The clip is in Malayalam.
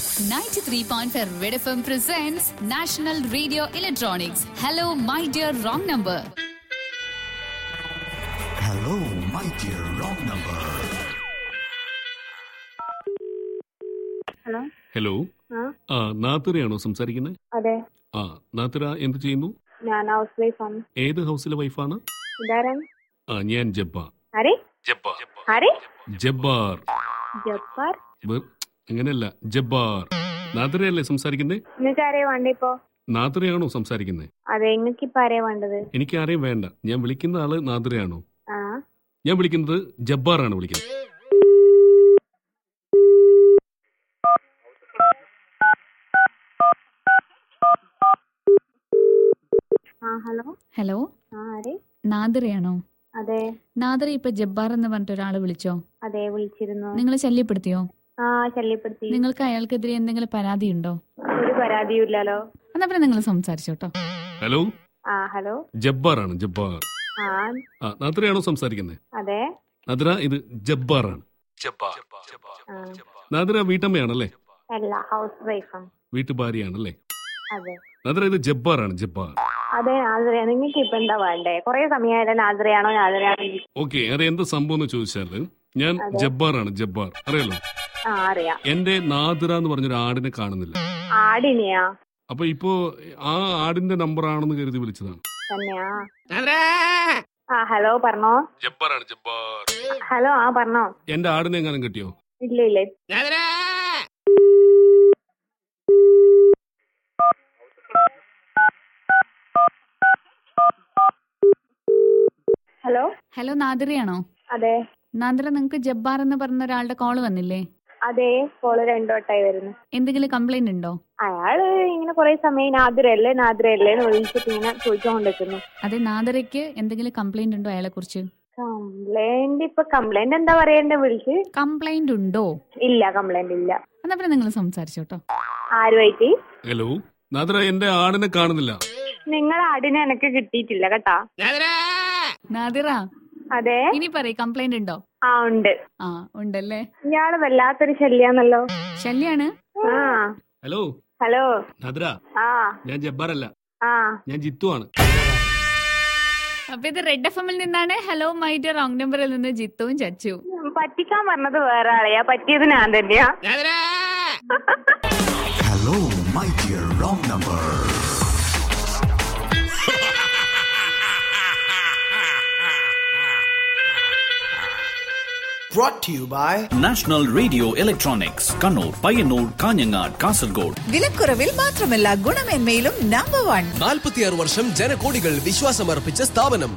93.5 Red FM presents National Radio Electronics. Hello, my dear wrong number. Hello, my dear wrong number. Hello hello ആ ആ നാത്തിറയാണോ സംസാരിക്കുന്നത് അതെ ആ നാത്തിറ എന്ത് ചെയ്യുന്നു ഞാൻ ഹൗസ് വൈഫാണ് ഏത് ഹൗസിലെ വൈഫാണ് ഇതാരാണ് ആ ഞാൻ ജബ്ബാർ ആരെ ജബ്ബാർ ആരെ ജബ്ബാർ ജപ്പാർ വെ- അങ്ങനെയല്ല ജബ്ബാർ നാത്തിറയല്ലേ സംസാരിക്കുന്നേ നിങ്ങൾക്ക് ആരെയാ വേണ്ട ഇപ്പോ നാത്തിറയാണോ സംസാരിക്കുന്നത് അതെ നിങ്ങൾക്ക് ഇപ്പൊ ആരെയാ വേണ്ടത് എനിക്ക് ആരെയും വേണ്ട ഞാൻ വിളിക്കുന്ന ആള് നാദിറയാണോ ആ ഞാൻ വിളിക്കുന്നത് ജബ്ബാറാണ് വിളിക്കുന്നത് ആ ഹലോ ഹലോ ആ ആരെ നാദിറയാണോ അതെ നാദിറ ഇപ്പൊ ജബ്ബാർ എന്ന് പറഞ്ഞിട്ട് ഒരാളെ വിളിച്ചോ അതെ വിളിച്ചിരുന്നു നിങ്ങൾ ശല്യപ്പെടുത്തിയോ ആ ശല്യപ്പെടുത്തി നിങ്ങൾക്ക് അയാൾക്കെതിരെ എന്തെങ്കിലും പരാതി ഉണ്ടോ ഒരു പരാതിയും ഇല്ലല്ലോ എന്നാ പിന്നെ നിങ്ങൾ സംസാരിച്ചോട്ടോ ഹലോ ആ ഹലോ ജബ്ബാറാണ് ജബ്ബാർ ആ ആ നാദിറയാണോ സംസാരിക്കുന്നത് അതെ നാദിറ ഇത് ജബ്ബാറാണ് ആ നാദിറ വീട്ടമ്മയാണല്ലേ അല്ല ഹൗസ് വൈഫാണ് വീട്ടുഭാര്യയാണല്ലേ അതെ നാദിറ ഇത് ജബ്ബാറാണ് ജബ്ബാർ അതെ നാദ്രയ നിങ്ങൾക്ക് ഇപ്പൊ എന്താ വേണ്ടേ കൊറേ സമയമായാലും നാദ്രയാണോ നാദ്രയാണോ ഓക്കെ അത് എന്ത് സംഭവം എന്ന് ചോദിച്ചാല് ഞാൻ ജബ്ബാറാണ് ജബ്ബാർ അറിയാലോ ആ അറിയാം എന്റെ നാദിറ എന്ന് പറഞ്ഞൊരു ആടിനെ കാണുന്നില്ല ആടിനെയാ അപ്പൊ ഇപ്പോ ആ ആടിന്റെ നമ്പർ ആണെന്ന് കരുതി വിളിച്ചതാണ് തന്നെയാ ആ ഹലോ പറഞ്ഞോ ജബ്ബാറാണ് ജബ്ബാർ ഹലോ ആ പറഞ്ഞോ എന്റെ ആടിനെ എങ്ങാനും കിട്ടിയോ ഇല്ല ഇല്ല ഹലോ ഹലോ നാദിറയാണോ അതെ നാദിറ നിങ്ങൾക്ക് ജബ്ബാർ എന്ന് പറഞ്ഞ ഒരാളുടെ കോള് വന്നില്ലേ അതെ കോള് രണ്ടോട്ടായി വരുന്നു എന്തെങ്കിലും കംപ്ലൈന്റ് ഉണ്ടോ അയാള് ഇങ്ങനെ കൊറേ സമയം നാദ്രയല്ലേ നാദ്രയല്ലേ എന്ന് വിളിച്ചിട്ട് ഇങ്ങനെ ചോദിച്ചുകൊണ്ടിരിക്കുന്നു അതെ നാദിറയ്ക്ക് എന്തെങ്കിലും കംപ്ലൈന്റ് ഉണ്ടോ അയാളെ കുറിച്ച് കംപ്ലൈന്റ് ഇപ്പൊ കംപ്ലൈന്റ് എന്താ പറയണ്ടേ വിളിച്ച് കംപ്ലൈന്റ് ഉണ്ടോ ഇല്ല കംപ്ലൈന്റ് ഇല്ല എന്നാ പിന്നെ നിങ്ങൾ സംസാരിച്ചോട്ടോ ആരുമായിട്ട് ഹലോ നാദിറ എന്റെ ആടിനെ കാണുന്നില്ല നിങ്ങൾ ആടിനെ എനിക്ക് കിട്ടിയിട്ടില്ല കേട്ടാ നാദിറ അതെ ഇനി പറയ് കംപ്ലൈന്റ് ഉണ്ടോ ആ ഉണ്ട് ആ ഉണ്ടല്ലേ ഇയാള് വല്ലാത്തൊരു ശല്യാന്നല്ലോ ശല്യാണ് ആ ഹലോ ഹലോ നാദിറ ആ ഞാൻ ജബ്ബാറല്ല ആ ഞാൻ ജിത്തു ആണ് അപ്പൊ ഇത് റെഡ് എഫ് എമ്മിൽ നിന്നാണ് ഹലോ മൈറ്റ് റോങ് നമ്പറിൽ നിന്ന് ജിത്തുവും ചച്ചു പറ്റിക്കാൻ പറഞ്ഞത് വേറെ ആളെയാ പറ്റിയത് ഞാൻ തന്നെയാ Hello, my dear wrong number. brought to you by national radio electronics Kannur Payyanur Kanhangad Kasaragod വിലക്കുറവിൽ മാത്രമല്ല ഗുണമേന്മയിലും നമ്പർ വൺ നാൽപ്പത്തിയാറ് വർഷം ജനകോടികൾ വിശ്വാസമർപ്പിച്ച സ്ഥാപനം